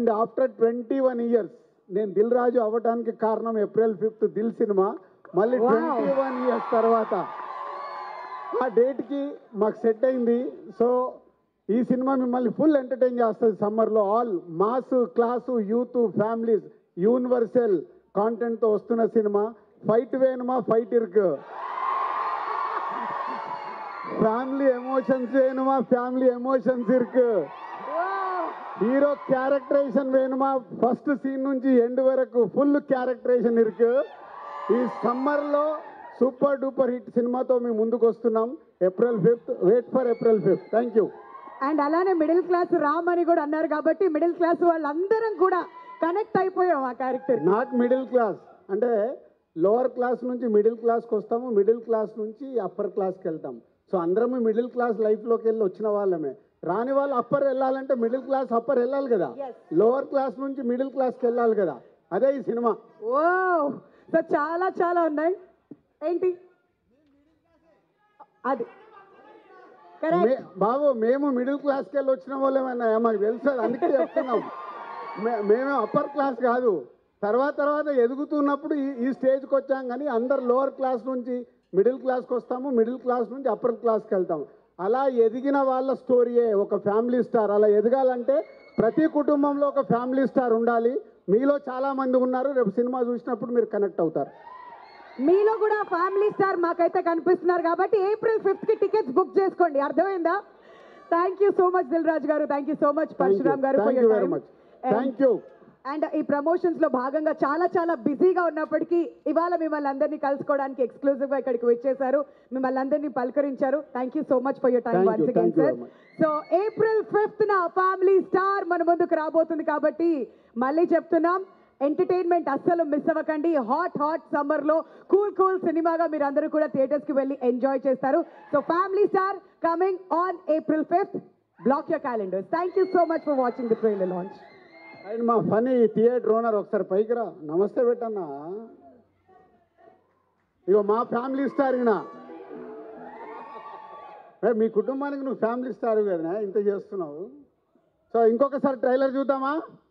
And after twenty one years నేను దిల్ రాజు అవ్వడానికి కారణం ఏప్రిల్ ఫిఫ్త్ దిల్ సినిమా మళ్ళీ Wow. ట్వంటీ వన్ ఇయర్స్ తర్వాత ఆ డేట్కి మాకు సెట్ అయింది సో ఈ సినిమా మిమ్మల్ని ఫుల్ ఎంటర్టైన్ చేస్తుంది సమ్మర్లో all mass class youth families universal కాంటెంట్తో వస్తున్న సినిమా ఫైట్ వేనుమా ఫైట్ ఇరుకు ఫ్యామిలీ ఎమోషన్స్ వేనుమా ఫ్యామిలీ ఎమోషన్స్ ఇరుకు హీరో క్యారెక్టరైజేషన్ వేணுమా ఫస్ట్ సీన్ నుంచి ఎండ్ వరకు ఫుల్ క్యారెక్టరైజేషన్ ఇருக்கு ఈ సమ్మర్లో సూపర్ డూపర్ హిట్ సినిమాతో మేము ముందుకు వస్తున్నాం April fifth wait for April fifth thank you and అలానే మిడిల్ క్లాస్ రామ్ అని కూడా అన్నారు కాబట్టి మిడిల్ క్లాస్ వాళ్ళందరం కూడా కనెక్ట్ అయిపోయాం ఆ క్యారెక్టర్ నాట్ మిడిల్ క్లాస్ అంటే లోవర్ క్లాస్ నుంచి మిడిల్ క్లాస్కి వస్తాము మిడిల్ క్లాస్ నుంచి అప్పర్ క్లాస్కి వెళ్తాం సో అందరము మిడిల్ క్లాస్ లైఫ్లోకి వెళ్ళి వచ్చిన వాళ్ళమే రాని వాళ్ళు అప్పర్ వెళ్ళాలంటే మిడిల్ క్లాస్ అప్పర్ వెళ్ళాలి కదా Yes. లోవర్ క్లాస్ నుంచి మిడిల్ క్లాస్కి వెళ్ళాలి కదా అదే ఈ సినిమా ఓ సో చాలా చాలా ఉన్నాయి ఏంటి అది కరెక్ట్ మే- బాబు మేము మిడిల్ క్లాస్కి వెళ్ళి వచ్చిన వాళ్ళేమన్నా మాకు తెలుసు అది అందుకే చెప్తున్నాం మే- మేము అప్పర్ క్లాస్ కాదు తర్వాత తర్వాత ఎదుగుతున్నప్పుడు ఈ ఈ స్టేజ్కి వచ్చాం కానీ అందరు లోవర్ క్లాస్ నుంచి మిడిల్ క్లాస్కి వస్తాము మిడిల్ క్లాస్ నుంచి అప్పర్ క్లాస్కి వెళ్తాము అలా ఎదిగిన వాళ్ళ స్టోరీయే ఒక ఫ్యామిలీ స్టార్ అలా ఎదగాలంటే ప్రతి కుటుంబంలో ఒక ఫ్యామిలీ స్టార్ ఉండాలి మీలో చాలా మంది ఉన్నారు రేపు సినిమా చూసినప్పుడు మీరు కనెక్ట్ అవుతారు మీలో కూడా ఫ్యామిలీ స్టార్ మాకైతే కనిపిస్తున్నారు కాబట్టి ఏప్రిల్ ఫిఫ్త్ కి టికెట్స్ బుక్ చేసుకోండి అర్థమైందా thank you so much Dil Raju గారు thank you so much Parashuram గారు thank you very much thank you and ఈ ప్రమోషన్స్ లో భాగంగా చాలా చాలా బిజీగా ఉన్నప్పటికీ ఇవాళ మిమ్మల్ని అందరినీ కలుసుకోవడానికి ఎక్స్క్లూజివ్ గా ఇక్కడికి వచ్చేసారు మిమ్మల్ని అందరినీ పలకరించారు thank you so much for your time Thank once you, again thank you sir very much. So April fifth న ఫ్యామిలీ స్టార్ మన ముందుకు రాబోతుంది కాబట్టి మళ్ళీ చెప్తున్నాం ఎంటర్టైన్మెంట్ అస్సలు మిస్ అవ్వకండి హాట్ హాట్ సమ్మర్ లో కూల్ కూల్ సినిమాగా మీరు అందరూ కూడా థియేటర్స్ కి వెళ్ళి ఎంజాయ్ చేస్తారు so family star coming on April fifth block your calendars thank you so much for watching the trailer launch and మా ఫనీ థియేటర్ ఓనర్ ఒకసారి పైకి రా నమస్తే పెట్టన్నా ఇగో మా ఫ్యామిలీ స్టార్ ఈయన ఏ, మీ కుటుంబానికి నువ్వు ఫ్యామిలీ స్టార్ కదా ఇంత చేస్తున్నావు సో ఇంకొకసారి ట్రైలర్ చూద్దామా